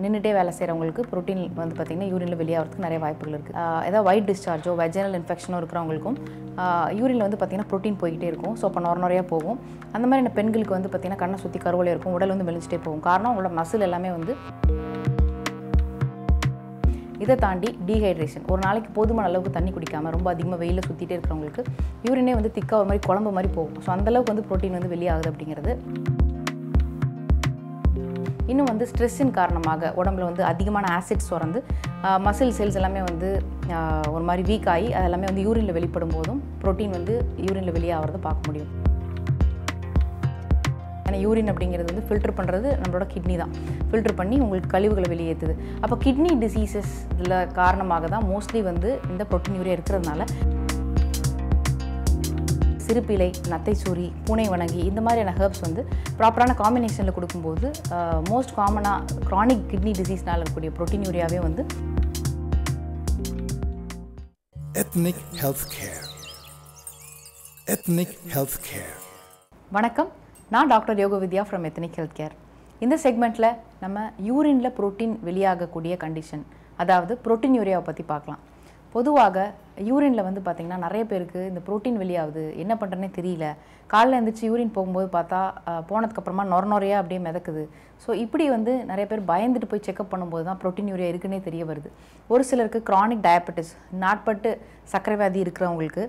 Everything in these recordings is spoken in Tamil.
நின்றுட்டே வேலை செய்கிறவங்களுக்கு ப்ரோட்டீன் வந்து பார்த்திங்கன்னா யூரினில் வெளியாகிறதுக்கு நிறைய வாய்ப்புகள் இருக்குது ஏதாவது ஒயிட் டிஸ்சார்ஜோ வெஜனல் இன்ஃபெக்ஷனோ இருக்கிறவங்களுக்கும் யூரினில் வந்து பார்த்திங்கன்னா ப்ரோட்டீன் போய்கிட்டே இருக்கும் ஸோ அப்போ நொர நொறையாக போகும் அந்த மாதிரி பெண்களுக்கு வந்து பார்த்திங்கன்னா கண்ணை சுற்றி கருவலை இருக்கும் உடல் வந்து மெலிஞ்சிட்டே போகும் காரணம் அவங்களோட மசில் எல்லாமே வந்து இதை தாண்டி டீஹைட்ரேஷன் ஒரு நாளைக்கு போதுமான அளவுக்கு தண்ணி குடிக்காமல் ரொம்ப அதிகமாக வெயிலில் சுற்றிட்டே இருக்கிறவங்களுக்கு யூரினே வந்து திக்காக ஒரு மாதிரி குழம்பு மாதிரி போகும் ஸோ அந்தளவுக்கு வந்து ப்ரோட்டீன் வந்து வெளியாகுது அப்படிங்கிறது இன்னும் வந்து ஸ்ட்ரெஸ்ஸின் காரணமாக உடம்புல வந்து அதிகமான ஆசிட்ஸ் சுரந்து மசில் செல்ஸ் எல்லாமே வந்து ஆஹ், ஒரு மாதிரி வீக் ஆகி அது எல்லாமே வந்து யூரினில் வெளிப்படும் போதும் ப்ரோட்டீன் வந்து யூரினில் வெளியாகிறத பார்க்க முடியும் ஏன்னா யூரின் அப்படிங்கிறது வந்து ஃபில்டர் பண்ணுறது நம்மளோட கிட்னி தான் ஃபில்டர் பண்ணி உங்களுக்கு கழிவுகளை வெளியேற்றுது அப்போ கிட்னி டிசீசஸ் இதில் காரணமாக தான் மோஸ்ட்லி வந்து இந்த ப்ரோட்டீன் யூரியா இருக்கிறதுனால சிறுப்பிலை நத்தைச்சூரி பூனை வணங்கி இந்த மாதிரியான ஹெர்ப்ஸ் வந்து ப்ராப்பரான காம்பினேஷனில் கொடுக்கும்போது மோஸ்ட் காமனாக க்ரானிக் கிட்னி டிசீஸ்னால் இருக்கக்கூடிய ப்ரோட்டீன் யூரியாவே வந்து Ethnic Healthcare. Ethnic Healthcare. வணக்கம் நான் doctor Yoga Vidya from ethnic health care இந்த செக்மெண்ட்டில் நம்ம யூரினில் புரோட்டீன் வெளியாகக்கூடிய கண்டிஷன் அதாவது புரோட்டீன் யூரியாவை பற்றி பார்க்கலாம் பொதுவாக யூரினில் வந்து பார்த்திங்கன்னா நிறைய பேருக்கு இந்த புரோட்டீன் வெளியாகுது என்ன பண்ணுறேன்னே தெரியல காலைல எழுந்திரிச்சு யூரின் போகும்போது பார்த்தா அஹ், போனதுக்கப்புறமா நொர நொறையாக அப்படியே மிதக்குது ஸோ இப்படி வந்து நிறைய பேர் பயந்துட்டு போய் செக்அப் பண்ணும்போது தான் புரோட்டீன் யூரியா இருக்குன்னே தெரிய வருது ஒரு சிலருக்கு க்ரானிக் டயபெட்டிஸ் நாட்பட்டு சர்க்கரை வியாதி இருக்கிறவங்களுக்கு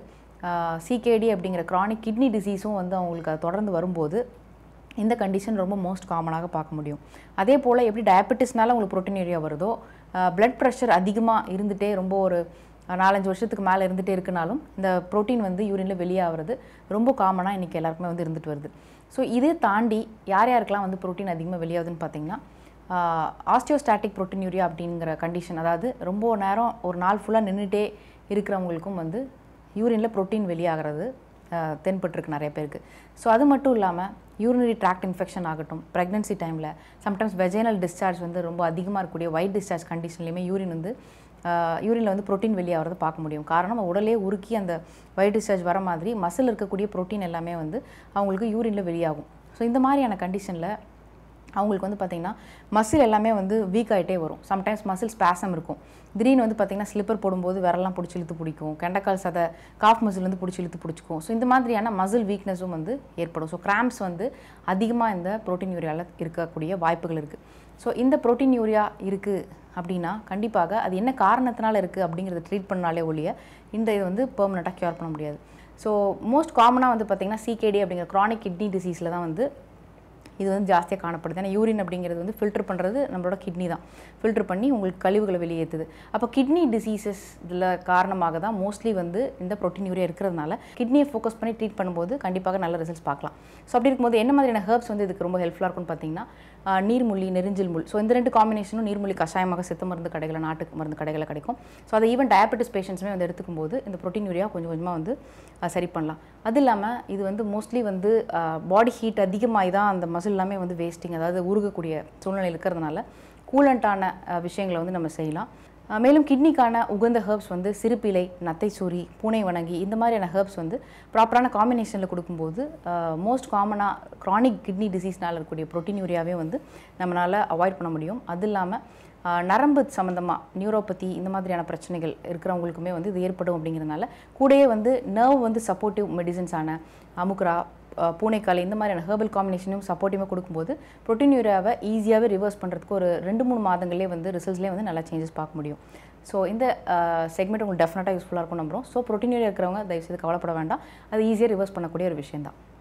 சிகேடி அப்படிங்கிற க்ரானிக் கிட்னி டிசீஸும் வந்து அவங்களுக்கு அது தொடர்ந்து வரும்போது இந்த கண்டிஷன் ரொம்ப மோஸ்ட் காமனாக பார்க்க முடியும் அதே போல் எப்படி டயபெட்டிஸ்னால உங்களுக்கு புரோட்டீன் யூரியா வருதோ பிளட் ப்ரெஷர் அதிகமாக இருந்துகிட்டே ரொம்ப ஒரு அஹ், நாலஞ்சு வருஷத்துக்கு மேலே இருந்துகிட்டே இருக்குனாலும் இந்த புரோட்டீன் வந்து யூரினில் வெளியாகிறது ரொம்ப காமனாக இன்றைக்கி எல்லாருக்குமே வந்து இருந்துட்டு வருது ஸோ இதை தாண்டி யார் யாருக்கெல்லாம் வந்து புரோட்டீன் அதிகமாக வெளியாகுதுன்னு பார்த்தீங்கன்னா ஆஸ்டியோஸ்டாட்டிக் புரோட்டீன் யூரியா அப்படிங்கிற கண்டிஷன் அதாவது ரொம்ப நேரம் ஒரு நாள் ஃபுல்லாக நின்றுட்டே இருக்கிறவங்களுக்கும் வந்து யூரினில் புரோட்டீன் வெளியாகிறது அஹ், தென்பட்டிருக்கு நிறைய பேருக்கு ஸோ அது மட்டும் இல்லாமல் யூரினரி ட்ராக்ட் இன்ஃபெக்ஷன் ஆகட்டும் ப்ரெக்னன்சி டைமில் சம்டைம்ஸ் வெஜைனல் டிஸ்சார்ஜ் வந்து ரொம்ப அதிகமாக இருக்கக்கூடிய ஒயிட் டிஸ்சார்ஜ் கண்டிஷன்லையுமே யூரின் வந்து யூரினில் வந்து புரோட்டீன் வெளியாகிறத பார்க்க முடியும் காரணம் உடலே உருக்கி அந்த ஒயிட் டிஸ்சார்ஜ் வர மாதிரி மசில் இருக்கக்கூடிய புரோட்டீன் எல்லாமே வந்து அவங்களுக்கு யூரினில் வெளியாகும் ஸோ இந்த மாதிரியான கண்டிஷனில் அவங்களுக்கு வந்து பார்த்திங்கன்னா மசில் எல்லாமே வந்து வீக் ஆகிட்டே வரும் சம்டைம்ஸ் மசில் ஸ்பேசம் இருக்கும் திடீர்னு வந்து பார்த்திங்கன்னா ஸ்லிப்பர் போடும்போது விரலாம் பிடிச்சி இழுத்து பிடிக்கும் கெண்டக்கால் சதை காஃப் மசில் வந்து பிடிச்சி இழுத்து பிடிச்சிக்கும் ஸோ இந்த மாதிரியான மசில் வீக்னஸும் வந்து ஏற்படும் ஸோ கிராம்ப்ஸ் வந்து அதிகமாக இந்த புரோட்டீன் யூரியாவில் இருக்கக்கூடிய வாய்ப்புகள் இருக்குது ஸோ இந்த புரோட்டீன் யூரியா இருக்குது அப்படின்னா கண்டிப்பாக அது என்ன காரணத்தினால இருக்குது அப்படிங்கிறத ட்ரீட் பண்ணாலே ஒழிய இந்த இது வந்து பெர்மனெண்ட்டாக க்யூர் பண்ண முடியாது ஸோ மோஸ்ட் காமனாக வந்து பார்த்திங்கன்னா சிகேடி அப்படிங்கிற க்ரானிக் கிட்னி டிசீஸில் தான் வந்து இது வந்து ஜாஸ்தியாக காணப்படுது ஏன்னா யூரின் அப்படிங்கிறது வந்து ஃபில்டர் பண்ணுறது நம்மளோட கிட்னி தான் ஃபில்டர் பண்ணி உங்களுக்கு கழிவுகளை வெளியேற்றுது அப்போ கிட்னி டிசீசஸ் இதில் காரணமாக தான் மோஸ்ட்லி வந்து இந்த ப்ரோட்டீன் யூரியா இருக்கிறதுனால கிட்னியை ஃபோக்கஸ் பண்ணி ட்ரீட் பண்ணும்போது கண்டிப்பாக நல்ல ரிசல்ட்ஸ் பார்க்கலாம் ஸோ அப்படி இருக்கும்போது என்ன மாதிரியான ஹெர்ப்ஸ் வந்து இதுக்கு ரொம்ப ஹெல்ப்ஃபுல்லாக இருக்கும்னு பார்த்தீங்கன்னா ஆஹ், நீர்முள்ளி நெரிஞ்சில் முள் ஸோ இந்த ரெண்டு காம்பினேஷனும் நீர்முள்ளி கஷாயமாக சித்த மருந்து கடைகளில் நாட்டு மருந்து கடைகளில் கிடைக்கும் ஸோ அதை ஈவன் டயபெட்டிஸ் பேஷண்ட்ஸுமே வந்து எடுத்துக்கும் போது இந்த ப்ரோட்டீன் யூரியா கொஞ்சம் கொஞ்சமாக வந்து ஆஹ், சரி பண்ணலாம் அது இல்லாமல் இது வந்து மோஸ்ட்லி வந்து பாடி ஹீட் அதிகமாகி தான் அந்த மசில் எல்லாமே வந்து வேஸ்டிங் அதாவது உருகக்கூடிய சூழ்நிலை இருக்கிறதுனால கூலண்ட்டான விஷயங்களை வந்து நம்ம செய்யலாம் அஹ் மேலும் கிட்னிக்கான உகந்த ஹெர்ப்ஸ் வந்து சிறுப்பிலை நத்தைச்சூரி பூனை வணங்கி இந்த மாதிரியான ஹெர்ப்ஸ் வந்து ப்ராப்பரான காம்பினேஷனில் கொடுக்கும்போது மோஸ்ட் காமனாக க்ரானிக் கிட்னி டிசீஸ்னால் இருக்கக்கூடிய ப்ரோட்டீன் யூரியாவே வந்து நம்மளால் அவாய்ட் பண்ண முடியும் அது இல்லாமல் ஆஹ் நரம்பு சம்மந்தமாக நியூரோபதி இந்த மாதிரியான பிரச்சனைகள் இருக்கிறவங்களுக்குமே வந்து இது ஏற்படும் அப்படிங்கிறதுனால கூடயே வந்து நர்வ் வந்து சப்போர்ட்டிவ் மெடிசன்ஸான அமுக்ரா ஆஹ் பூனைக்காலை இந்த மாதிரியான ஹெர்பல் காம்பினேஷனும் சப்போர்ட்டிவாக கொடுக்கும்போது ப்ரோட்டீன் யூரியாவை ஈஸியாகவே ரிவர்ஸ் பண்ணுறதுக்கு ஒரு ரெண்டு மூணு மாதங்களே வந்து ரிசல்ட்ஸ்லேயே வந்து நல்லா சேஞ்சஸ் பார்க்க முடியும் ஸோ இந்த செக்மெண்ட் உங்களுக்கு டெஃபினட்டாக யூஸ்ஃபுல்லாக இருக்கும் நம்புறோம் ஸோ ப்ரோட்டீன் யூரியா இருக்கிறவங்க தயவுசெய்து கவலைப்பட வேண்டாம் அது ஈஸியாக ரிவர்ஸ் பண்ணக்கூடிய ஒரு விஷயம் தான்